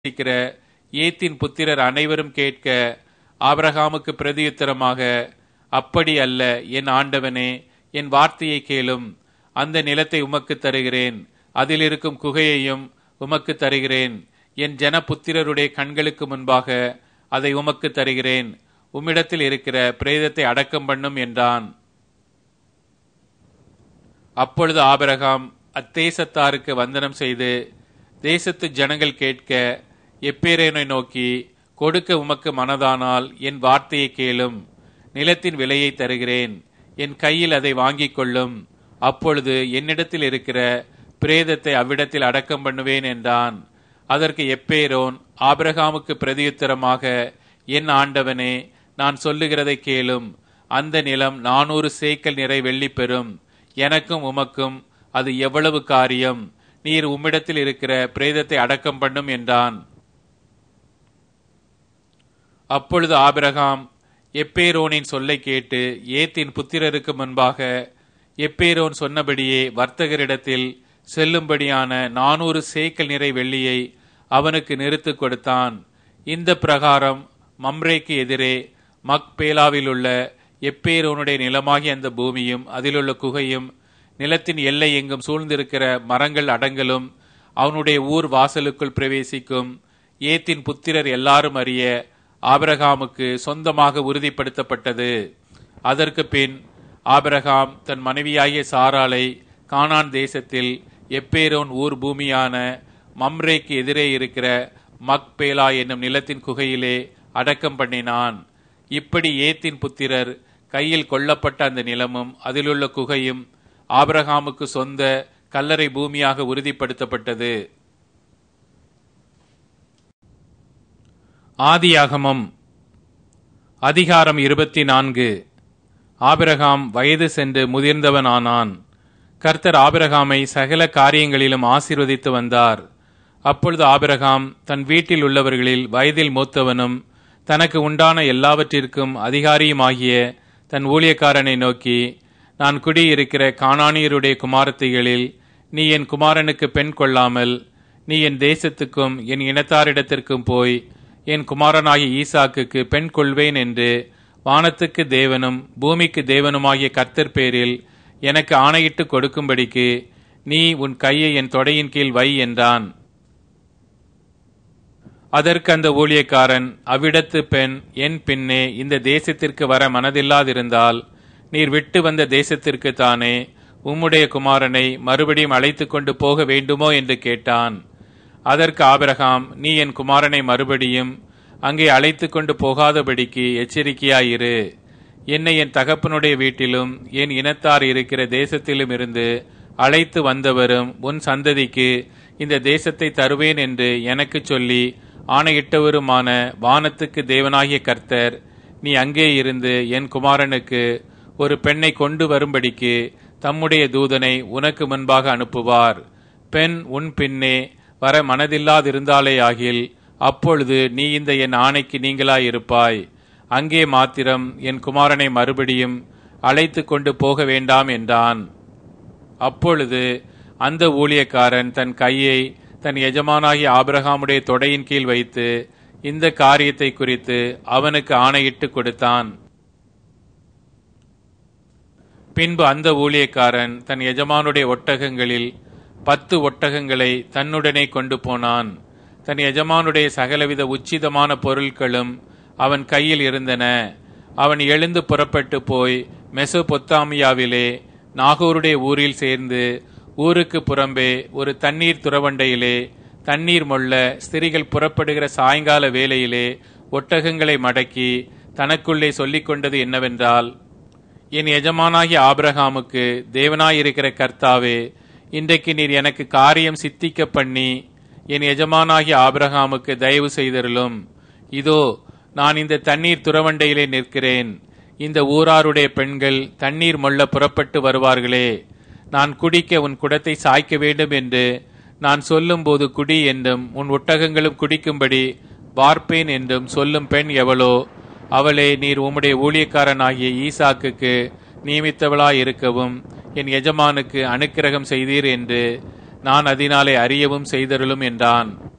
இருக்கிற ஏத்தின் புத்திரர் அனைவரும் கேட்க ஆபிரகாமுக்கு பிரதியுத்தரமாக அப்படி அல்ல என் ஆண்டவனே என் வார்த்தையை கேளும் அந்த நிலத்தை உமக்கு தருகிறேன் அதில் இருக்கும் குகையையும் உமக்கு தருகிறேன் என் ஜன புத்திரருடைய கண்களுக்கு முன்பாக அதை உமக்கு தருகிறேன் உம்மிடத்தில் இருக்கிற பிரேதத்தை அடக்கம் பண்ணும் என்றான் அப்பொழுது ஆபிரகாம் அத்தேசத்தாருக்கு வந்தனம் செய்து தேசத்து ஜனங்கள் கேட்க எப்பேரேனை நோக்கி கொடுக்க உமக்கு மனதானால் என் வார்த்தையை கேளும் நிலத்தின் விலையை தருகிறேன் என் கையில் அதை வாங்கிக் கொள்ளும் அப்பொழுது என்னிடத்தில் இருக்கிற பிரேதத்தை அவ்விடத்தில் அடக்கம் பண்ணுவேன் என்றான் அதற்கு எப்பேரோன் ஆபிரகாமுக்கு பிரதியுத்தரமாக என் ஆண்டவனே நான் சொல்லுகிறதை கேளும் அந்த நிலம் நானூறு சேக்கல் நிறை வெள்ளி பெறும் எனக்கும் உமக்கும் அது எவ்வளவு காரியம் நீர் உம்மிடத்தில் இருக்கிற பிரேதத்தை அடக்கம் பண்ணும் என்றான் அப்பொழுது ஆபிரகாம் எப்பேரோனின் சொல்லை கேட்டு ஏத்தின் புத்திரருக்கு முன்பாக எப்பேரோன் சொன்னபடியே வர்த்தகரிடத்தில் செல்லும்படியான நானூறு சேக்கல் நிறை வெள்ளியை அவனுக்கு நிறுத்து கொடுத்தான் இந்த பிரகாரம் மம்ரேக்கு எதிரே மக்பேலாவில் உள்ள எப்பேரோனுடைய நிலமாகிய அந்த பூமியும் அதிலுள்ள குகையும் நிலத்தின் எல்லை எங்கும் சூழ்ந்திருக்கிற மரங்கள் அடங்கலும் அவனுடைய ஊர் வாசலுக்குள் பிரவேசிக்கும் ஏத்தின் புத்திரர் எல்லாரும் அறிய ஆபிரகாமுக்கு சொந்தமாக உறுதிப்படுத்தப்பட்டது அதற்கு பின் ஆபிரகாம் தன் மனைவியாகிய சாராளை கானான் தேசத்தில் எப்பேரோன் ஊர் பூமியான மம்ரேக்கு எதிரே இருக்கிற மக்பேலா என்னும் நிலத்தின் குகையிலே அடக்கம் பண்ணினான் இப்படி ஏத்தின் புத்திரர் கையில் கொல்லப்பட்ட அந்த நிலமும் அதிலுள்ள குகையும் ஆபிரகாமுக்கு சொந்த கல்லறை பூமியாக உறுதிப்படுத்தப்பட்டது ஆதியாகமம் அதிகாரம் இருபத்தி நான்கு ஆபிரகாம் வயது சென்று முதிர்ந்தவனானான் கர்த்தர் ஆபிரகாமை சகல காரியங்களிலும் ஆசீர்வதித்து வந்தார் அப்பொழுது ஆபிரகாம் தன் வீட்டில் உள்ளவர்களில் வயதில் மூத்தவனும் தனக்கு உண்டான எல்லாவற்றிற்கும் அதிகாரியுமாகிய தன் ஊழியக்காரனை நோக்கி நான் குடியிருக்கிற காணானியருடைய குமாரத்திகளில் நீ என் குமாரனுக்கு பெண் கொள்ளாமல் நீ என் தேசத்துக்கும் என் இனத்தாரிடத்திற்கும் போய் என் குமாரனாகிய ஈசாக்குக்கு பெண் கொள்வேன் என்று வானத்துக்கு தேவனும் பூமிக்கு தேவனுமாகிய கர்த்தர் பேரில் எனக்கு ஆணையிட்டு கொடுக்கும்படிக்கு நீ உன் கையை என் தொடையின் கீழ் வை என்றான் அதற்கு அந்த ஊழியக்காரன் அவ்விடத்து பெண் என் பின்னே இந்த தேசத்திற்கு வர மனதில்லாதிருந்தால் நீர் விட்டு வந்த தேசத்திற்கு தானே உம்முடைய குமாரனை மறுபடியும் அழைத்து கொண்டு போக வேண்டுமோ என்று கேட்டான் அதற்கு ஆபிரகாம் நீ என் குமாரனை மறுபடியும் அங்கே அழைத்து கொண்டு போகாதபடிக்கு எச்சரிக்கையாயிரு என்னை என் தகப்பனுடைய வீட்டிலும் என் இனத்தார் இருக்கிற தேசத்திலும் இருந்து அழைத்து வந்தவரும் உன் சந்ததிக்கு இந்த தேசத்தை தருவேன் என்று எனக்கு சொல்லி ஆணையிட்டவருமான வானத்துக்கு தேவனாகிய கர்த்தர் நீ அங்கே இருந்து என் குமாரனுக்கு ஒரு பெண்ணை கொண்டு வரும்படிக்கு தம்முடைய தூதனை உனக்கு முன்பாக அனுப்புவார் பெண் உன் பின்னே வர மனதில்லாதிருந்தாலே ஆகில் அப்பொழுது நீ இந்த என் ஆணைக்கு நீங்களாயிருப்பாய் அங்கே மாத்திரம் என் குமாரனை மறுபடியும் அழைத்து கொண்டு போக வேண்டாம் என்றான் அப்பொழுது அந்த ஊழியக்காரன் தன் கையை தன் எஜமானாகிய ஆபிரகாமுடைய தொடையின் கீழ் வைத்து இந்த காரியத்தை குறித்து அவனுக்கு ஆணையிட்டு கொடுத்தான் பின்பு அந்த ஊழியக்காரன் தன் எஜமானுடைய ஒட்டகங்களில் பத்து ஒட்டகங்களை தன்னுடனே கொண்டு போனான் தன் எஜமானுடைய சகலவித உச்சிதமான பொருட்களும் அவன் கையில் இருந்தன அவன் எழுந்து புறப்பட்டு போய் மெசொபொத்தாமியாவிலே நாகூருடைய ஊரில் சேர்ந்து ஊருக்கு புறம்பே ஒரு தண்ணீர் துறவண்டையிலே தண்ணீர் மொள்ள ஸ்திரிகள் புறப்படுகிற சாயங்கால வேளையிலே ஒட்டகங்களை மடக்கி தனக்குள்ளே சொல்லிக் கொண்டது என்னவென்றால் என் எஜமானாகிய ஆபிரகாமுக்கு தேவனாயிருக்கிற கர்த்தாவே இன்றைக்கு நீர் எனக்கு காரியம் சித்திக்க பண்ணி என் எஜமானாகிய ஆபிரகாமுக்கு தயவு செய்தருளும் இதோ நான் இந்த தண்ணீர் துறவண்டையிலே நிற்கிறேன் இந்த ஊராருடைய பெண்கள் தண்ணீர் மொள்ள புறப்பட்டு வருவார்களே நான் குடிக்க உன் குடத்தை சாய்க்க வேண்டும் என்று நான் சொல்லும்போது குடி என்றும் உன் ஒட்டகங்களும் குடிக்கும்படி பார்ப்பேன் என்றும் சொல்லும் பெண் எவளோ அவளே நீர் உம்முடைய ஊழியக்காரனாகிய ஈசாக்குக்கு நியமித்தவளாய் இருக்கவும் என் எஜமானுக்கு அனுக்கிரகம் செய்தீர் என்று நான் அதனாலே அறியவும் செய்தருளும் என்றான்